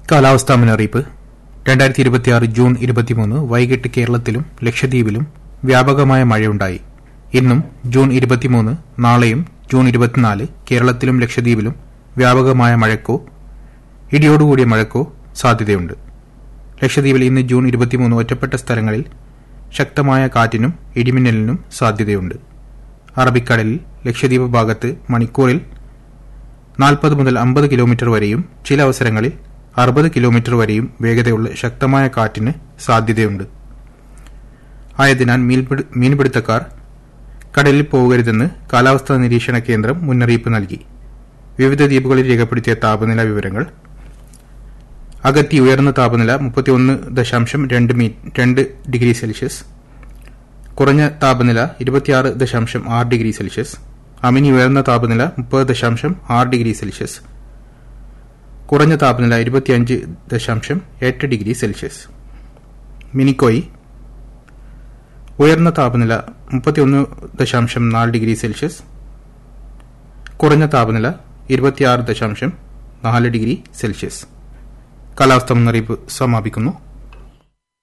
കാലാവസ്ഥാ മുന്നറിയിപ്പ് രണ്ടായിരത്തി ഇരുപത്തിയാറ് ജൂൺ ഇരുപത്തിമൂന്ന് വൈകിട്ട് കേരളത്തിലും ലക്ഷദ്വീപിലും വ്യാപകമായ മഴയുണ്ടായി ഇന്നും ജൂൺ ഇരുപത്തിമൂന്ന് നാളെയും ജൂൺ ഇരുപത്തിനാല് കേരളത്തിലും ലക്ഷദ്വീപിലും വ്യാപകമായ മഴയ്ക്കോ ഇടിയോടുകൂടിയ മഴയ്ക്കോ സാധ്യതയുണ്ട് ലക്ഷദ്വീപിൽ ഇന്ന് ജൂൺ ഇരുപത്തിമൂന്ന് ഒറ്റപ്പെട്ട സ്ഥലങ്ങളിൽ ശക്തമായ കാറ്റിനും ഇടിമിന്നലിനും സാധ്യതയുണ്ട് അറബിക്കടലിൽ ലക്ഷദ്വീപ് ഭാഗത്ത് മണിക്കൂറിൽ നാൽപ്പത് മുതൽ അമ്പത് കിലോമീറ്റർ വരെയും ചില അവസരങ്ങളിൽ അറുപത് കിലോമീറ്റർ വരെയും വേഗതയുള്ള ശക്തമായ കാറ്റിന് സാധ്യതയുണ്ട് ആയതിനാൽ മീൻപിടി- മീൻപിടുത്തക്കാർ കടലിൽ പോകരുതെന്ന് കാലാവസ്ഥാ നിരീക്ഷണ കേന്ദ്രം മുന്നറിയിപ്പ് നൽകി വിവിധ ദ്വീപുകളിൽ രേഖപ്പെടുത്തിയ താപനില വിവരങ്ങൾ അഗത്തി ഉയർന്ന താപനില മുപ്പത്തിയൊന്ന് ദശാംശം രണ്ട് മീ രണ്ട് ഡിഗ്രി സെൽഷ്യസ് കുറഞ്ഞ താപനില ഇരുപത്തിയാറ് ദശാംശം ആറ് ഡിഗ്രി സെൽഷ്യസ് അമിനി ഉയർന്ന താപനില മുപ്പത് ദശാംശം ആറ് ഡിഗ്രി സെൽഷ്യസ് കുറഞ്ഞ താപനില ഇരുപത്തിയഞ്ച് ദശാംശം എട്ട് ഡിഗ്രി സെൽഷ്യസ് മിനിക്കോയി ഉയർന്ന താപനില മുപ്പത്തിയൊന്ന് ദശാംശം നാല് ഡിഗ്രി സെൽഷ്യസ് കുറഞ്ഞ താപനില ഇരുപത്തിയാറ് ദശാംശം നാല് ഡിഗ്രി സെൽഷ്യസ് കാലാവസ്ഥാ മുന്നറിയിപ്പ് സമാപിക്കുന്നു